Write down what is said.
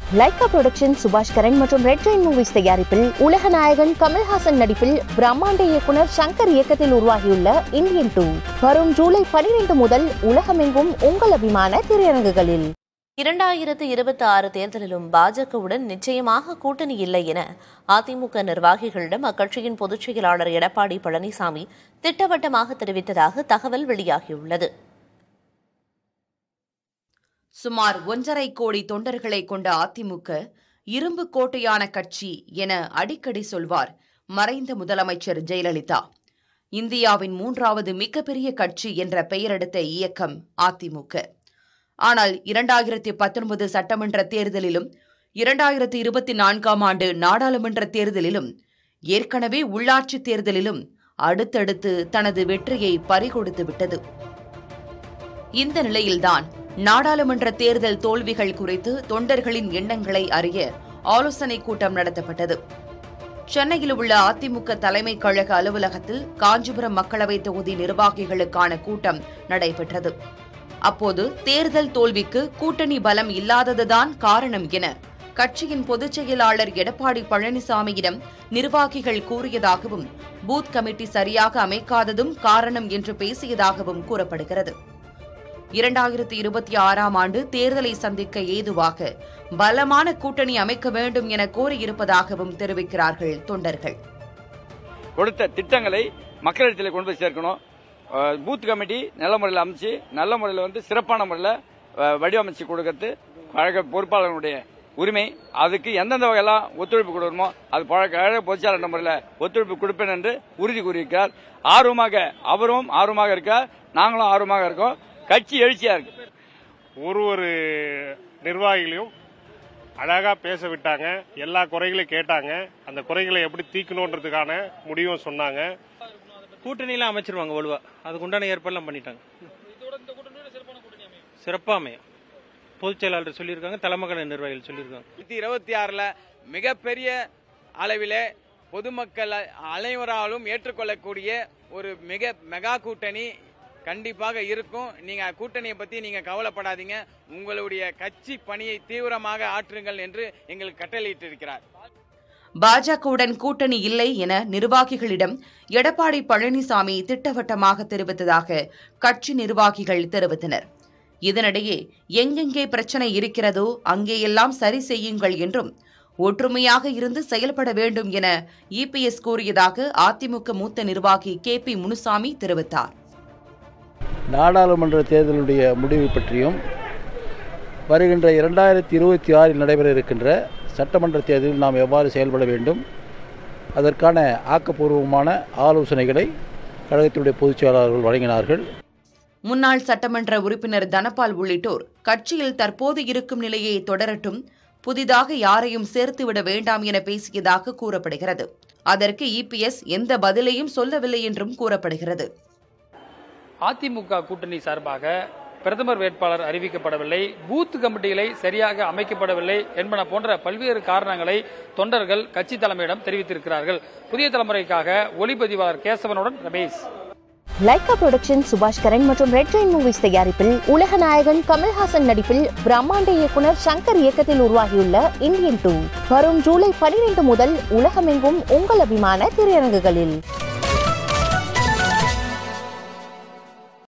Lyca production சுபாஷ் கரன் மற்றும் red Jain movies தயாரிப்பில் உலக நாயகன் கமல்ஹாசன் நடிப்பில் பிரம்மாண்ட இயக்குனர் சங்கர் இயக்கத்தில் உருவாகியுள்ள இந்தியன் டூ வரும் ஜூலை பனிரெண்டு முதல் உலகமெங்கும் உங்கள் அபிமான திரையரங்குகளில் இரண்டாயிரத்து இருபத்தி ஆறு தேர்தலிலும் பாஜகவுடன் நிச்சயமாக கூட்டணி இல்லை என அதிமுக நிர்வாகிகளிடம் அக்கட்சியின் பொதுச் செயலாளர் எடப்பாடி பழனிசாமி திட்டவட்டமாக தெரிவித்ததாக தகவல் வெளியாகியுள்ளது சுமார் ஒன்றரை கோடி தொண்டர்களை கொண்ட அதிமுக இரும்பு கோட்டையான கட்சி என அடிக்கடி சொல்வார் மறைந்த முதலமைச்சர் ஜெயலலிதா இந்தியாவின் மூன்றாவது மிகப்பெரிய கட்சி என்ற பெயரெடுத்த இயக்கம் அதிமுக ஆனால் இரண்டாயிரத்தி பத்தொன்பது சட்டமன்ற தேர்தலிலும் இரண்டாயிரத்தி இருபத்தி நான்காம் ஆண்டு நாடாளுமன்ற தேர்தலிலும் ஏற்கனவே உள்ளாட்சி தேர்தலிலும் அடுத்தடுத்து தனது வெற்றியை பறிகொடுத்து விட்டது இந்த நிலையில்தான் நாடாளுமன்ற தேர்தல் தோல்விகள் குறித்து தொண்டர்களின் எண்ணங்களை அறிய ஆலோசனைக் கூட்டம் நடத்தப்பட்டது சென்னையில் உள்ள அதிமுக தலைமை கழக அலுவலகத்தில் காஞ்சிபுரம் மக்களவைத் தொகுதி நிர்வாகிகளுக்கான கூட்டம் நடைபெற்றது அப்போது தேர்தல் தோல்விக்கு கூட்டணி பலம் இல்லாததுதான் காரணம் என கட்சியின் பொதுச் செயலாளர் எடப்பாடி பழனிசாமியிடம் நிர்வாகிகள் கூறியதாகவும் பூத் கமிட்டி சரியாக அமைக்காததும் காரணம் என்று பேசியதாகவும் கூறப்படுகிறது இரண்டாயிரத்தி இருபத்தி ஆறாம் ஆண்டு தேர்தலை சந்திக்க ஏதுவாக பலமான கூட்டணி அமைக்க வேண்டும் என கோரியிருப்பதாகவும் தெரிவிக்கிறார்கள் தொண்டர்கள் கொடுத்த திட்டங்களை மக்களிடத்தில் கொண்டு போய் சேர்க்கணும் அஹ் பூத் கமிட்டி நல்ல முறையில் அமைச்சு நல்ல முறையில் வந்து சிறப்பான முறையில் அஹ், வடிவமைச்சு கொடுக்கறது கழக பொறுப்பாளர்களுடைய உரிமை அதுக்கு எந்தெந்த வகையெல்லாம் ஒத்துழைப்பு கொடுக்கணுமோ அது பழ- கழக பொதுச்சாளர் என்ற முறையில் ஒத்துழைப்பு கொடுப்பேன் என்று உறுதி கூறியிருக்கிறார் ஆர்வமாக அவரும் ஆர்வமாக இருக்கார் நாங்களும் ஆர்வமாக இருக்கோம் கட்சி எழுச்சியா இருக்கு ஒரு ஒரு நிர்வாகிகளையும் அழகா பேச விட்டாங்க எல்லா குறைகளையும் கேட்டாங்க அந்த குறைகளை எப்படி தீக்கணுன்றதுக்கான முடிவும் சொன்னாங்க கூட்டணியெல்லாம் அமைச்சிருவாங்க வலுவா அதுக்கு உண்டான ஏற்பாடுலாம் பண்ணிட்டாங்க சிறப்பா அமையும் பொதுச் செயலாளர் சொல்லியிருக்காங்க தலைமகன நிர்வாகிகள் சொல்லியிருக்காங்க இருபத்தி ஆறுல மிகப்பெரிய அளவிலே பொதுமக்கள் அனைவராலும் ஏற்றுக்கொள்ளக்கூடிய ஒரு மிக மெகா கூட்டணி கண்டிப்பாக இருக்கும் நீங்க கூட்டணியை பத்தி நீங்க கவலைப்படாதீங்க உங்களுடைய கட்சி பணியை தீவிரமாக ஆற்றுங்கள் என்று எங்களுக்கு கட்டளையிட்டிருக்கிறார் பாஜகவுடன் கூட்டணி இல்லை என நிர்வாகிகளிடம் எடப்பாடி பழனிசாமி திட்டவட்டமாக தெரிவித்ததாக கட்சி நிர்வாகிகள் தெரிவித்தனர் இதனிடையே எங்கெங்கே பிரச்சனை இருக்கிறதோ அங்கேயெல்லாம் சரி செய்யுங்கள் என்றும் ஒற்றுமையாக இருந்து செயல்பட வேண்டும் என இபிஎஸ் கூறியதாக அதிமுக மூத்த நிர்வாகி கே பி முனுசாமி தெரிவித்தார் நாடாளுமன்ற தேர்தலுடைய முடிவு பற்றியும் வருகின்ற இரண்டாயிரத்தி இருபத்தி ஆறில் நடைபெற இருக்கின்ற சட்டமன்ற தேர்தலில் நாம் எவ்வாறு செயல்பட வேண்டும் அதற்கான ஆக்கப்பூர்வமான ஆலோசனைகளை கழகத்தினுடைய பொதுச் செயலாளர்கள் வழங்கினார்கள் முன்னாள் சட்டமன்ற உறுப்பினர் தனபால் உள்ளிட்டோர் கட்சியில் தற்போது இருக்கும் நிலையை தொடரட்டும் புதிதாக யாரையும் சேர்த்துவிட வேண்டாம் என பேசியதாக கூறப்படுகிறது அதற்கு இபிஎஸ் எந்த பதிலையும் சொல்லவில்லை என்றும் கூறப்படுகிறது அதிமுக கூட்டணி சார்பாக பிரதமர் வேட்பாளர் அறிவிக்கப்படவில்லை பூத் கமிட்டிகளை சரியாக அமைக்கப்படவில்லை என்பன போன்ற பல்வேறு காரணங்களை தொண்டர்கள் கட்சி தலைமையிடம் தெரிவித்திருக்கிறார்கள் புதிய தலைமுறைக்காக ஒளிப்பதிவாளர் கேசவனுடன் ரமேஷ் லைகா புரொடக்ஷன் சுபாஷ் கரன் மற்றும் ரெட் ஜெயின் மூவிஸ் தயாரிப்பில் உலக நாயகன் கமல்ஹாசன் நடிப்பில் பிரம்மாண்ட இயக்குனர் சங்கர் இயக்கத்தில் உருவாகியுள்ள இந்தியன் டூ வரும் ஜூலை பனிரெண்டு முதல் உலகமெங்கும் உங்கள் அபிமான திரையரங்குகளில்